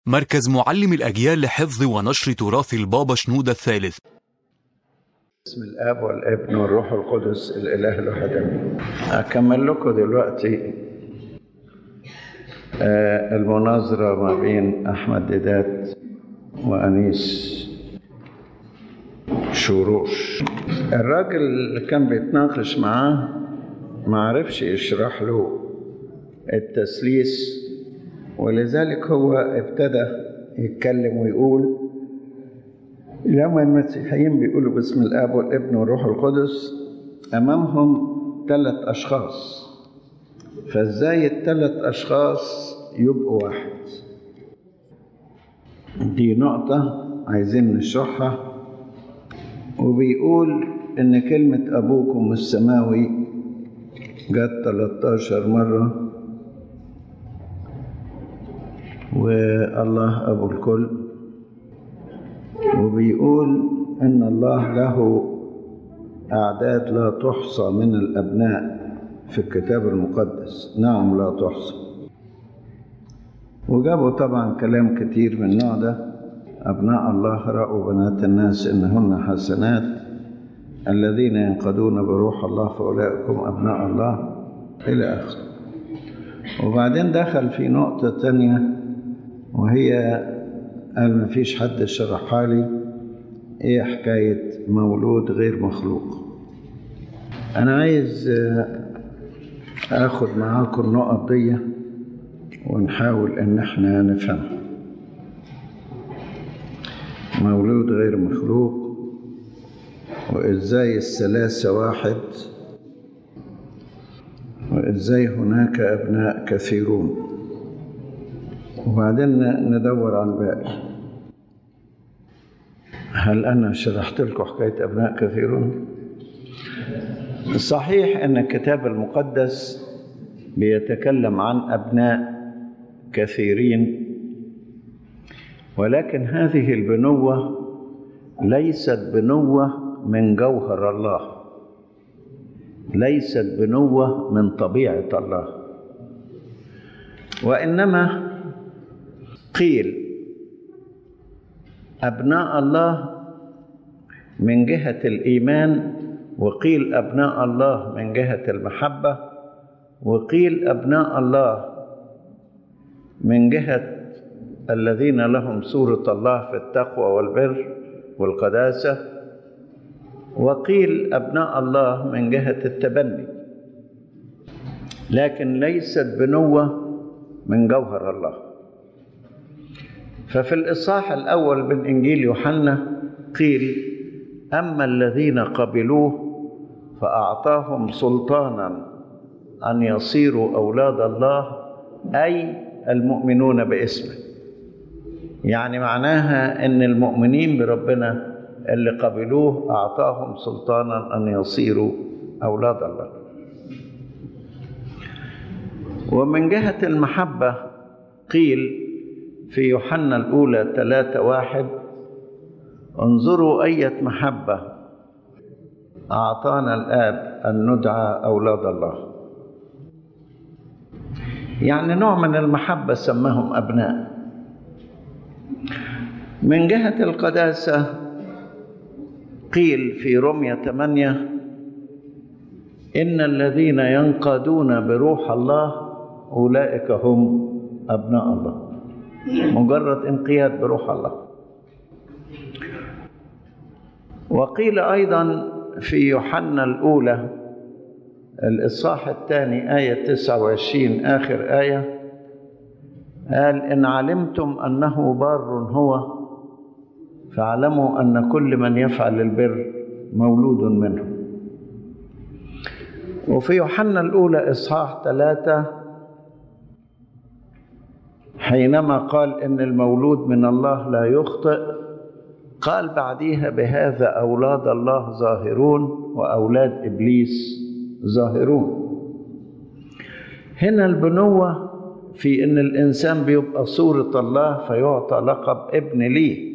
مركز معلم الأجيال لحفظ ونشر تراث البابا شنودة الثالث بسم الاب والابن والروح القدس الاله الواحد امين اكمل لكم دلوقتي آه، المناظره ما بين احمد ديدات وانيس شروش الراجل اللي كان بيتناقش معاه ما عرفش يشرح له التثليث ولذلك هو ابتدى يتكلم ويقول لما المسيحيين بيقولوا باسم الاب والابن والروح القدس امامهم ثلاث اشخاص فازاي الثلاث اشخاص يبقوا واحد دي نقطة عايزين نشرحها وبيقول ان كلمة ابوكم السماوي جت 13 مرة والله ابو الكل وبيقول ان الله له اعداد لا تحصى من الابناء في الكتاب المقدس نعم لا تحصى وجابوا طبعا كلام كتير من النوع ده ابناء الله راوا بنات الناس انهن حسنات الذين ينقضون بروح الله فاولئكم ابناء الله الى اخره وبعدين دخل في نقطه تانيه وهي قال ما فيش حد شرحها لي ايه حكاية مولود غير مخلوق انا عايز اخد معاكم النقط دي ونحاول ان احنا نفهمها مولود غير مخلوق وازاي الثلاثة واحد وازاي هناك ابناء كثيرون وبعدين ندور على الباقي هل أنا شرحت لكم حكاية أبناء كثيرون؟ صحيح أن الكتاب المقدس بيتكلم عن أبناء كثيرين ولكن هذه البنوة ليست بنوة من جوهر الله ليست بنوة من طبيعة الله وإنما قيل أبناء الله من جهة الإيمان وقيل أبناء الله من جهة المحبة وقيل أبناء الله من جهة الذين لهم صورة الله في التقوى والبر والقداسة وقيل أبناء الله من جهة التبني لكن ليست بنوة من جوهر الله ففي الإصحاح الأول من إنجيل يوحنا قيل أما الذين قبلوه فأعطاهم سلطانا أن يصيروا أولاد الله أي المؤمنون باسمه يعني معناها أن المؤمنين بربنا اللي قبلوه أعطاهم سلطانا أن يصيروا أولاد الله ومن جهة المحبة قيل في يوحنا الأولى ثلاثة واحد انظروا أية محبة أعطانا الآب أن ندعى أولاد الله يعني نوع من المحبة سماهم أبناء من جهة القداسة قيل في رمية ثمانية إن الذين ينقادون بروح الله أولئك هم أبناء الله مجرد انقياد بروح الله وقيل أيضا في يوحنا الأولى الإصحاح الثاني آية 29 آخر آية قال إن علمتم أنه بار هو فاعلموا أن كل من يفعل البر مولود منه وفي يوحنا الأولى إصحاح ثلاثة حينما قال إن المولود من الله لا يخطئ قال بعديها بهذا أولاد الله ظاهرون وأولاد إبليس ظاهرون هنا البنوة في إن الإنسان بيبقى صورة الله فيعطى لقب ابن ليه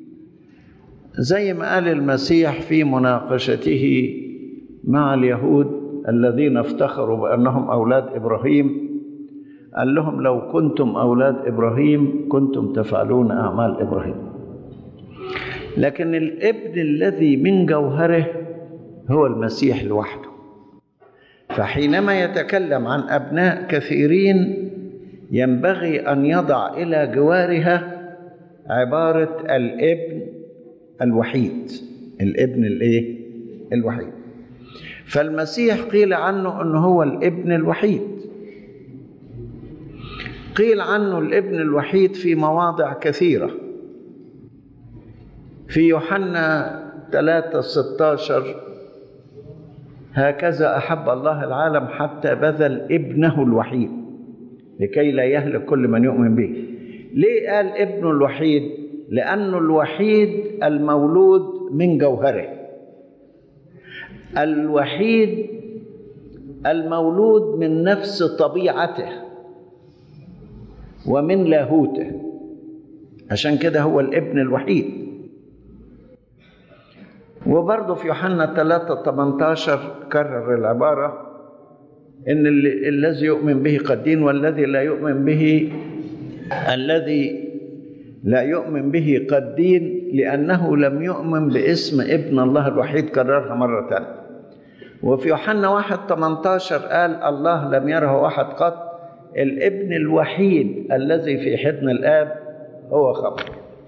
زي ما قال المسيح في مناقشته مع اليهود الذين افتخروا بأنهم أولاد إبراهيم قال لهم لو كنتم أولاد إبراهيم كنتم تفعلون أعمال إبراهيم لكن الابن الذي من جوهره هو المسيح لوحده فحينما يتكلم عن أبناء كثيرين ينبغي أن يضع إلى جوارها عبارة الابن الوحيد الابن الايه الوحيد فالمسيح قيل عنه انه هو الابن الوحيد قيل عنه الابن الوحيد في مواضع كثيرة في يوحنا 3 16 هكذا أحب الله العالم حتى بذل ابنه الوحيد لكي لا يهلك كل من يؤمن به ليه قال ابنه الوحيد لأنه الوحيد المولود من جوهره الوحيد المولود من نفس طبيعته ومن لاهوته عشان كده هو الابن الوحيد وبرضه في يوحنا 3 18 كرر العبارة إن الذي يؤمن به قد دين والذي لا يؤمن به الذي لا يؤمن به قد دين لأنه لم يؤمن باسم ابن الله الوحيد كررها مرة ثانية وفي يوحنا 1 18 قال الله لم يره أحد قط الابن الوحيد الذي في حضن الآب هو خبر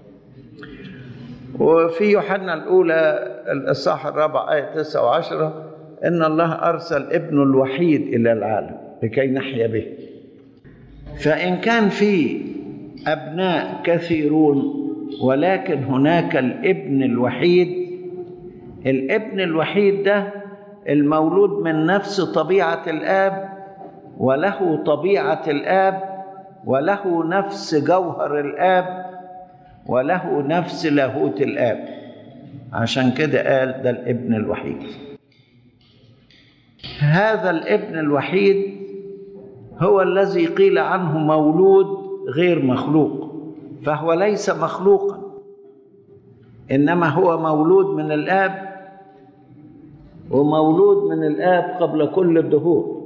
وفي يوحنا الأولى الإصحاح الرابع آية 9 وعشرة إن الله أرسل ابنه الوحيد إلى العالم لكي نحيا به فإن كان في أبناء كثيرون ولكن هناك الابن الوحيد الابن الوحيد ده المولود من نفس طبيعة الآب وله طبيعة الآب وله نفس جوهر الآب وله نفس لاهوت الآب عشان كده قال ده الابن الوحيد هذا الابن الوحيد هو الذي قيل عنه مولود غير مخلوق فهو ليس مخلوقا انما هو مولود من الاب ومولود من الاب قبل كل الدهور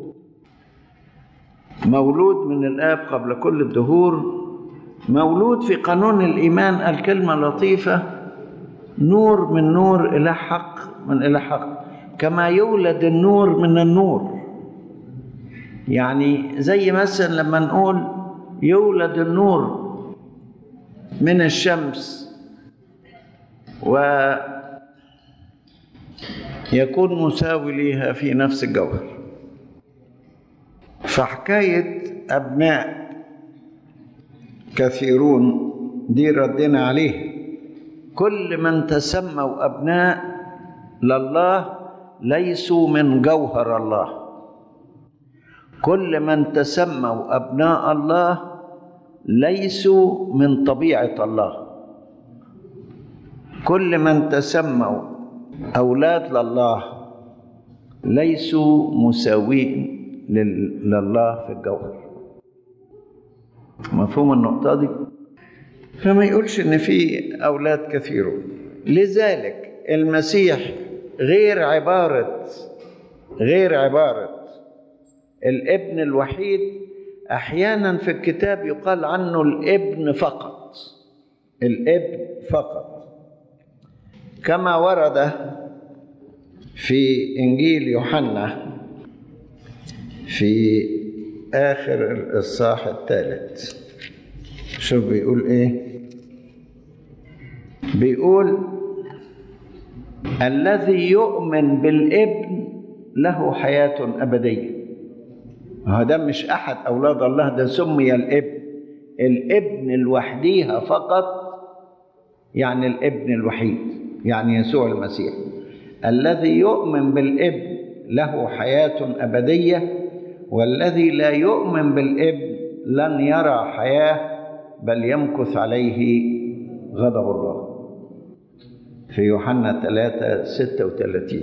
مولود من الاب قبل كل الدهور مولود في قانون الايمان الكلمه لطيفه نور من نور الى حق من الى حق كما يولد النور من النور يعني زي مثلا لما نقول يولد النور من الشمس ويكون مساوي ليها في نفس الجوهر فحكاية أبناء كثيرون دي ردنا عليه كل من تسموا أبناء لله ليسوا من جوهر الله كل من تسموا أبناء الله ليسوا من طبيعة الله كل من تسموا أولاد لله ليسوا مساوين لله في الجوهر مفهوم النقطة دي فما يقولش إن في أولاد كثيرون لذلك المسيح غير عبارة غير عبارة الابن الوحيد احيانا في الكتاب يقال عنه الابن فقط الابن فقط كما ورد في انجيل يوحنا في اخر الاصحاح الثالث شوف بيقول ايه بيقول الذي يؤمن بالابن له حياه ابديه هذا مش احد اولاد الله ده سمي الابن الابن الوحديها فقط يعني الابن الوحيد يعني يسوع المسيح الذي يؤمن بالابن له حياه ابديه والذي لا يؤمن بالابن لن يرى حياه بل يمكث عليه غضب الله في يوحنا 3 36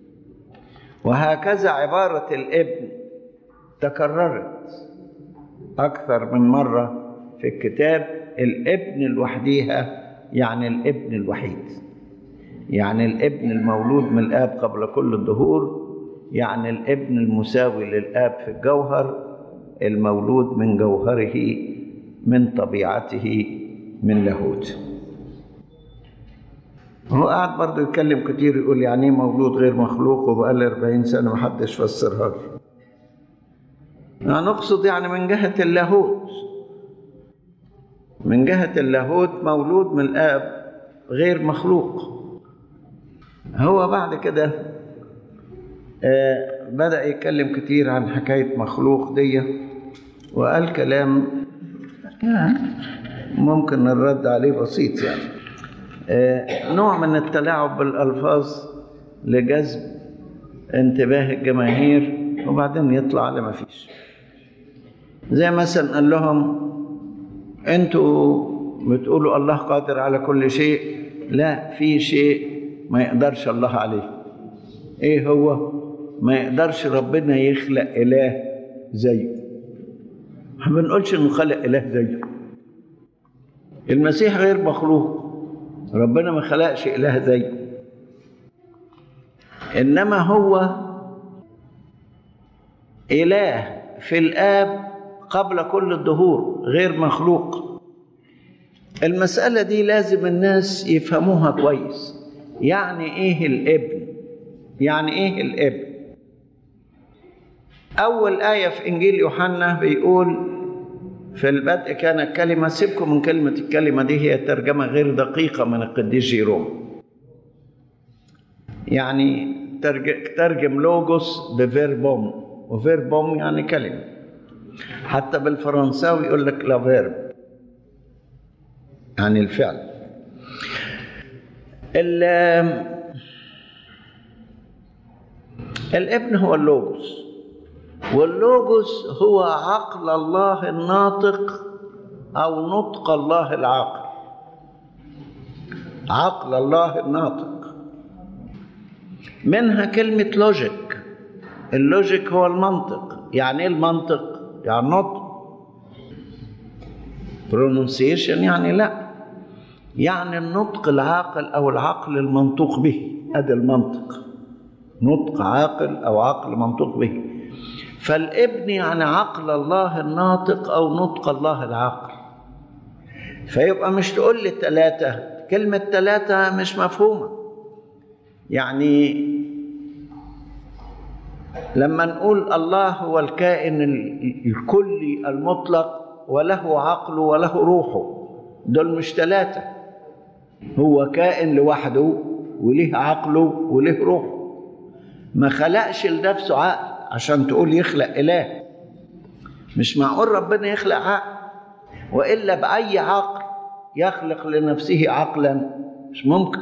وهكذا عباره الابن تكررت أكثر من مرة في الكتاب الابن الوحديها يعني الابن الوحيد يعني الابن المولود من الآب قبل كل الدهور يعني الابن المساوي للآب في الجوهر المولود من جوهره من طبيعته من لاهوت هو قاعد برضه يتكلم كتير يقول يعني ايه مولود غير مخلوق وبقالي 40 سنة محدش فسرها لي يعني نقصد يعني من جهة اللاهوت من جهة اللاهوت مولود من الآب غير مخلوق هو بعد كده آه بدأ يتكلم كتير عن حكاية مخلوق دي وقال كلام يعني ممكن الرد عليه بسيط يعني آه نوع من التلاعب بالألفاظ لجذب انتباه الجماهير وبعدين يطلع على ما فيش زي مثلا قال لهم انتوا بتقولوا الله قادر على كل شيء لا في شيء ما يقدرش الله عليه ايه هو ما يقدرش ربنا يخلق اله زيه ما بنقولش انه خلق اله زيه المسيح غير مخلوق ربنا ما خلقش اله زيه انما هو اله في الاب قبل كل الدهور غير مخلوق المساله دي لازم الناس يفهموها كويس يعني ايه الابن يعني ايه الابن اول ايه في انجيل يوحنا بيقول في البدء كان الكلمة سيبكم من كلمة الكلمة دي هي ترجمة غير دقيقة من القديس جيروم يعني ترجم لوجوس بفيربوم وفيربوم يعني كلمة حتى بالفرنساوي يقول لك لا فيرب يعني الفعل الابن هو اللوجوس واللوجوس هو عقل الله الناطق او نطق الله العاقل عقل الله الناطق منها كلمة لوجيك اللوجيك هو المنطق يعني ايه المنطق يعني نطق pronunciation يعني لا يعني النطق العاقل او العقل المنطوق به ادي المنطق نطق عاقل او عقل منطوق به فالابن يعني عقل الله الناطق او نطق الله العاقل فيبقى مش تقول لي ثلاثة كلمة ثلاثة مش مفهومة يعني لما نقول الله هو الكائن الكلي المطلق وله عقله وله روحه دول مش ثلاثة هو كائن لوحده وليه عقله وليه روحه ما خلقش لنفسه عقل عشان تقول يخلق إله مش معقول ربنا يخلق عقل وإلا بأي عقل يخلق لنفسه عقلا مش ممكن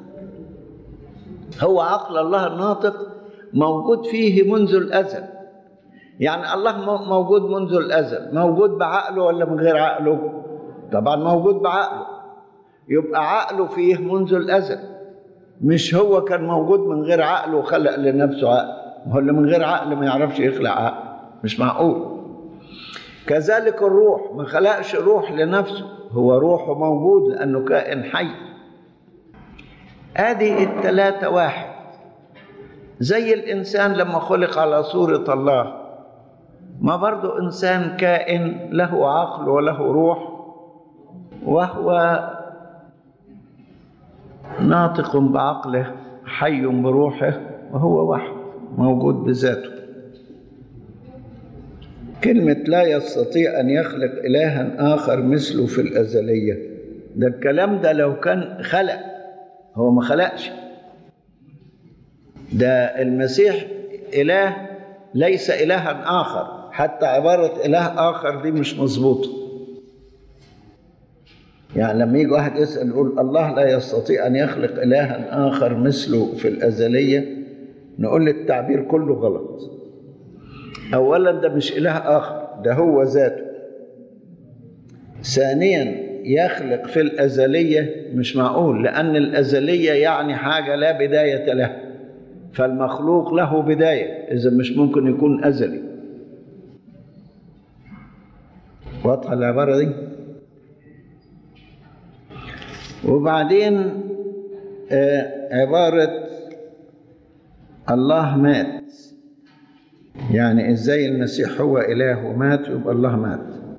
هو عقل الله الناطق موجود فيه منذ الأزل يعني الله موجود منذ الأزل موجود بعقله ولا من غير عقله طبعا موجود بعقله يبقى عقله فيه منذ الأزل مش هو كان موجود من غير عقله وخلق لنفسه عقل هو اللي من غير عقل ما يعرفش يخلق عقل مش معقول كذلك الروح ما خلقش روح لنفسه هو روحه موجود لأنه كائن حي ادي التلاتة واحد زي الإنسان لما خلق على صورة الله ما برضو إنسان كائن له عقل وله روح وهو ناطق بعقله حي بروحه وهو واحد موجود بذاته كلمة لا يستطيع أن يخلق إلها آخر مثله في الأزلية ده الكلام ده لو كان خلق هو ما خلقش ده المسيح إله ليس إلها آخر حتى عبارة إله آخر دي مش مظبوطة يعني لما يجي واحد يسأل يقول الله لا يستطيع أن يخلق إلها آخر مثله في الأزلية نقول التعبير كله غلط أولا ده مش إله آخر ده هو ذاته ثانيا يخلق في الأزلية مش معقول لأن الأزلية يعني حاجة لا بداية لها فالمخلوق له بداية إذا مش ممكن يكون أزلي واضحة العبارة دي وبعدين آه عبارة الله مات يعني ازاي المسيح هو اله ومات يبقى الله مات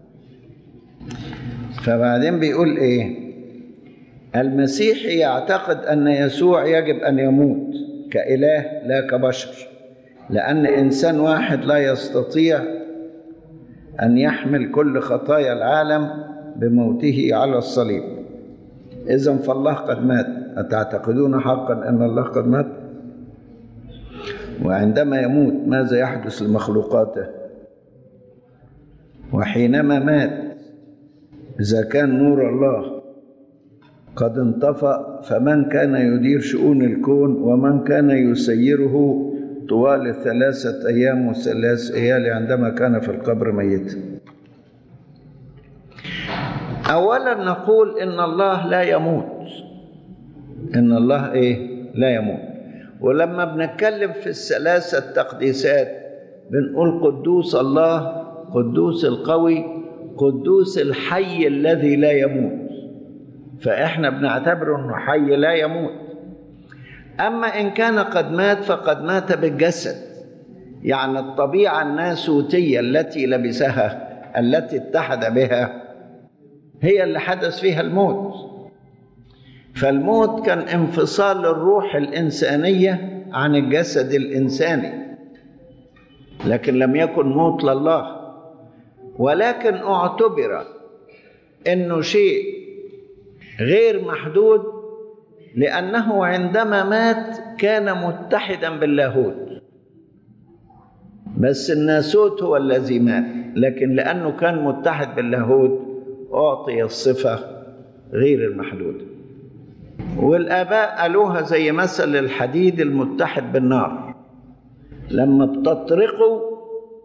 فبعدين بيقول ايه المسيح يعتقد ان يسوع يجب ان يموت كاله لا كبشر لان انسان واحد لا يستطيع ان يحمل كل خطايا العالم بموته على الصليب اذا فالله قد مات اتعتقدون حقا ان الله قد مات وعندما يموت ماذا يحدث لمخلوقاته وحينما مات اذا كان نور الله قد انطفأ فمن كان يدير شؤون الكون ومن كان يسيره طوال الثلاثة أيام وثلاث ليالي عندما كان في القبر ميتا أولا نقول إن الله لا يموت إن الله إيه لا يموت ولما بنتكلم في الثلاثة التقديسات بنقول قدوس الله قدوس القوي قدوس الحي الذي لا يموت فإحنا بنعتبره أنه حي لا يموت أما إن كان قد مات فقد مات بالجسد يعني الطبيعة الناسوتية التي لبسها التي اتحد بها هي اللي حدث فيها الموت فالموت كان انفصال الروح الإنسانية عن الجسد الإنساني لكن لم يكن موت لله ولكن اعتبر انه شيء غير محدود لانه عندما مات كان متحدا باللاهوت بس الناسوت هو الذي مات لكن لانه كان متحد باللاهوت اعطي الصفه غير المحدوده والاباء قالوها زي مثل الحديد المتحد بالنار لما بتطرقه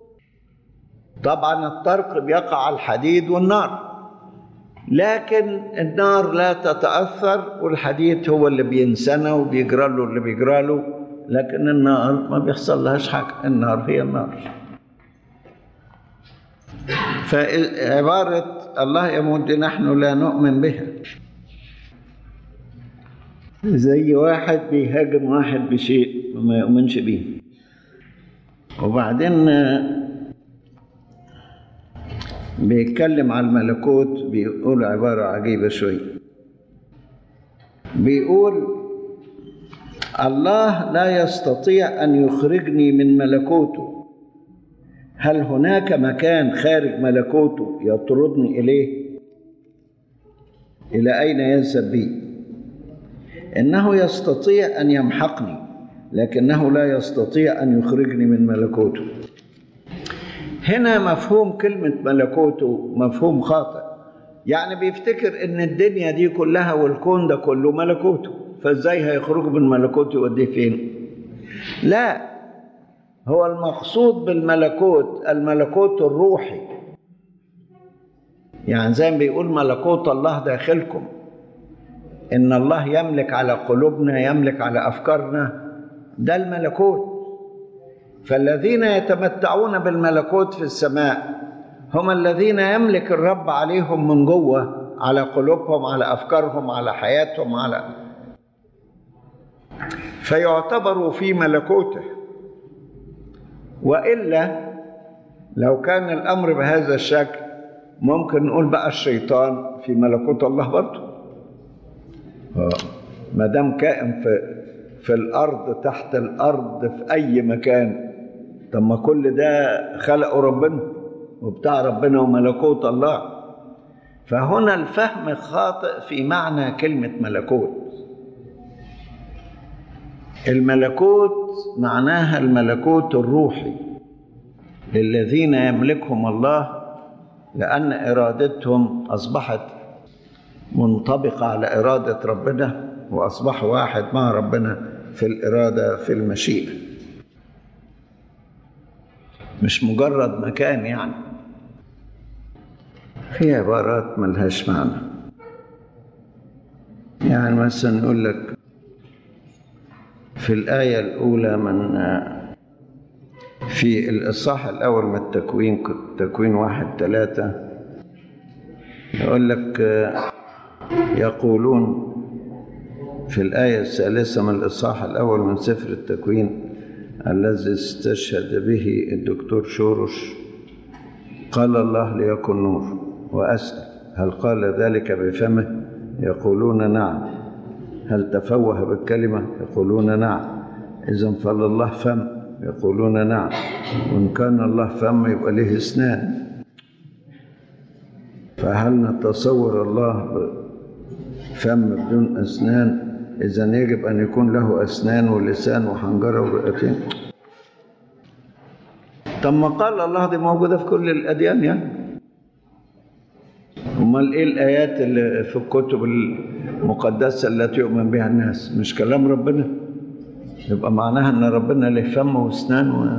طبعا الطرق بيقع على الحديد والنار لكن النار لا تتأثر والحديد هو اللي بينسنى وبيجرى له اللي بيجرى له لكن النار ما بيحصل لهاش حاجة النار هي النار فعبارة الله يموت نحن لا نؤمن بها زي واحد بيهاجم واحد بشيء وما يؤمنش بيه وبعدين بيتكلم على الملكوت بيقول عبارة عجيبة شوية بيقول الله لا يستطيع أن يخرجني من ملكوته هل هناك مكان خارج ملكوته يطردني إليه إلى أين يذهب بي إنه يستطيع أن يمحقني لكنه لا يستطيع أن يخرجني من ملكوته هنا مفهوم كلمة ملكوته مفهوم خاطئ يعني بيفتكر ان الدنيا دي كلها والكون ده كله ملكوته فازاي هيخرجوا من ملكوته يوديه فين لا هو المقصود بالملكوت الملكوت الروحي يعني زي ما بيقول ملكوت الله داخلكم ان الله يملك على قلوبنا يملك على افكارنا ده الملكوت فالذين يتمتعون بالملكوت في السماء هم الذين يملك الرب عليهم من جوه على قلوبهم على افكارهم على حياتهم على فيعتبروا في ملكوته والا لو كان الامر بهذا الشكل ممكن نقول بقى الشيطان في ملكوت الله برضه ما دام كائن في في الارض تحت الارض في اي مكان طب ما كل ده خلقه ربنا وبتاع ربنا وملكوت الله فهنا الفهم خاطئ في معنى كلمة ملكوت الملكوت معناها الملكوت الروحي للذين يملكهم الله لأن إرادتهم أصبحت منطبقة على إرادة ربنا وأصبحوا واحد مع ربنا في الإرادة في المشيئة مش مجرد مكان يعني في عبارات ملهاش معنى يعني مثلا يقول لك في الآية الأولى من في الإصحاح الأول من التكوين تكوين واحد ثلاثة يقول لك يقولون في الآية الثالثة من الإصحاح الأول من سفر التكوين الذي استشهد به الدكتور شورش قال الله ليكن نور وأسأل هل قال ذلك بفمه يقولون نعم هل تفوه بالكلمة يقولون نعم إذا فلله فم يقولون نعم وإن كان الله فم يبقى له أسنان فهل نتصور الله فم بدون أسنان إذا يجب أن يكون له أسنان ولسان وحنجرة ورئتين طب ما قال الله دي موجودة في كل الأديان يعني أمال إيه الآيات اللي في الكتب المقدسة التي يؤمن بها الناس مش كلام ربنا يبقى معناها أن ربنا له فم وأسنان و...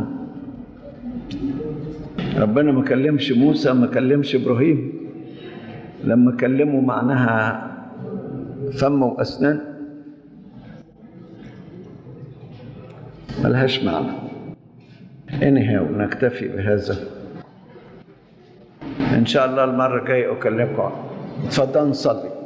ربنا ما كلمش موسى ما كلمش إبراهيم لما كلموا معناها فم وأسنان ملهاش معنى anyhow نكتفي بهذا إن شاء الله المرة الجاية أكلمكم عنه. اتفضل نصلي